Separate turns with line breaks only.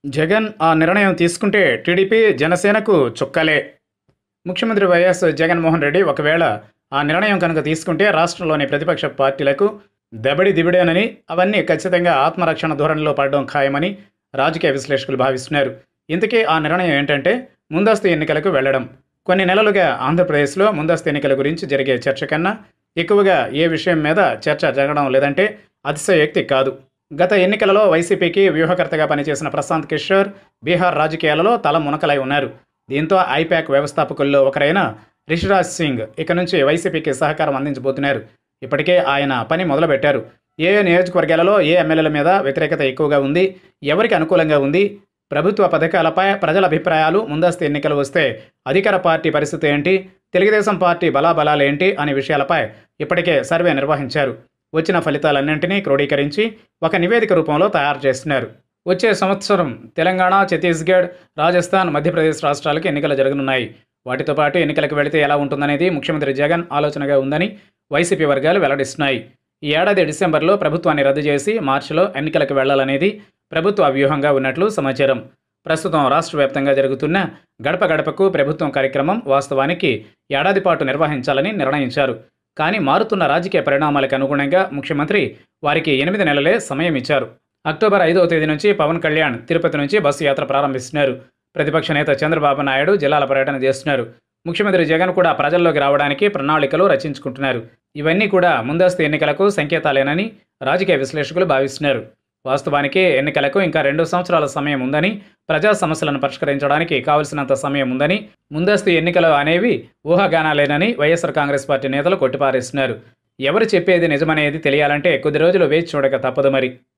జగన్ ఆ నిర్ణయం తీసుకుంటే టీడీపీ జనసేనకు చుక్కలే ముఖ్యమంత్రి వైఎస్ జగన్మోహన్ రెడ్డి ఒకవేళ ఆ నిర్ణయం కనుక తీసుకుంటే రాష్ట్రంలోని ప్రతిపక్ష పార్టీలకు దబడి దిబిడేనని అవన్నీ ఖచ్చితంగా ఆత్మరక్షణ ధోరణిలో పడడం ఖాయమని రాజకీయ విశ్లేషకులు భావిస్తున్నారు ఇంతకీ ఆ నిర్ణయం ఏంటంటే ముందస్తు ఎన్నికలకు వెళ్లడం కొన్ని నెలలుగా ఆంధ్రప్రదేశ్లో ముందస్తు ఎన్నికల గురించి జరిగే చర్చ కన్నా ఎక్కువగా ఏ విషయం మీద చర్చ జరగడం లేదంటే అతిశయోక్తి కాదు గత ఎన్నికలలో వైసీపీకి వ్యూహకర్తగా పనిచేసిన ప్రశాంత్ కిషోర్ బీహార్ రాజకీయాలలో తల మునకలై ఉన్నారు దీంతో ఐపాక్ వ్యవస్థాపకుల్లో ఒకరైన రిషిరాజ్ సింగ్ ఇక నుంచి వైసీపీకి సహకారం అందించబోతున్నారు ఇప్పటికే ఆయన పని మొదలుపెట్టారు ఏ ఏ నియోజకవర్గాలలో ఏ ఎమ్మెల్యేల మీద వ్యతిరేకత ఎక్కువగా ఉంది ఎవరికి అనుకూలంగా ఉంది ప్రభుత్వ పథకాలపై ప్రజల అభిప్రాయాలు ముందస్తు ఎన్నికలు వస్తే అధికార పార్టీ పరిస్థితి ఏంటి తెలుగుదేశం పార్టీ బలాబలాలు ఏంటి అనే విషయాలపై ఇప్పటికే సర్వే నిర్వహించారు వచ్చిన ఫలితాలన్నింటినీ క్రోడీకరించి ఒక నివేదిక రూపంలో తయారు చేస్తున్నారు వచ్చే సంవత్సరం తెలంగాణ ఛత్తీస్గఢ్ రాజస్థాన్ మధ్యప్రదేశ్ రాష్ట్రాలకు ఎన్నికలు జరగనున్నాయి వాటితో పాటు ఎన్నికలకు వెళితే ఎలా ఉంటుందనేది ముఖ్యమంత్రి జగన్ ఆలోచనగా ఉందని వైసీపీ వర్గాలు వెల్లడిస్తున్నాయి ఈ ఏడాది డిసెంబర్లో ప్రభుత్వాన్ని రద్దు చేసి మార్చిలో ఎన్నికలకు వెళ్లాలనేది ప్రభుత్వ వ్యూహంగా ఉన్నట్లు సమాచారం ప్రస్తుతం రాష్ట్ర వ్యాప్తంగా జరుగుతున్న గడప గడపకు ప్రభుత్వం కార్యక్రమం వాస్తవానికి ఏడాది పాటు నిర్వహించాలని నిర్ణయించారు కానీ మారుతున్న రాజకీయ పరిణామాలకు అనుగుణంగా ముఖ్యమంత్రి వారికి ఎనిమిది నెలలే సమయం ఇచ్చారు అక్టోబర్ ఐదవ తేదీ నుంచి పవన్ కళ్యాణ్ తిరుపతి నుంచి బస్సు యాత్ర ప్రారంభిస్తున్నారు ప్రతిపక్ష నేత చంద్రబాబు నాయుడు జిల్లాల పర్యటన చేస్తున్నారు ముఖ్యమంత్రి జగన్ కూడా ప్రజల్లోకి రావడానికి ప్రణాళికలు రచించుకుంటున్నారు ఇవన్నీ కూడా ముందస్తు ఎన్నికలకు సంకేతాలేనని రాజకీయ విశ్లేషకులు భావిస్తున్నారు వాస్తవానికి ఎన్నికలకు ఇంకా రెండు సంవత్సరాల సమయం ఉందని ప్రజా సమస్యలను పరిష్కరించడానికి కావలసినంత సమయం ఉందని ముందస్తు ఎన్నికలు అనేవి ఊహాగానాలేనని వైఎస్ఆర్ కాంగ్రెస్ పార్టీ నేతలు కొట్టిపారేస్తున్నారు ఎవరు చెప్పేది నిజమనేది తెలియాలంటే కొద్ది రోజులు వేచి చూడక తప్పదు మరి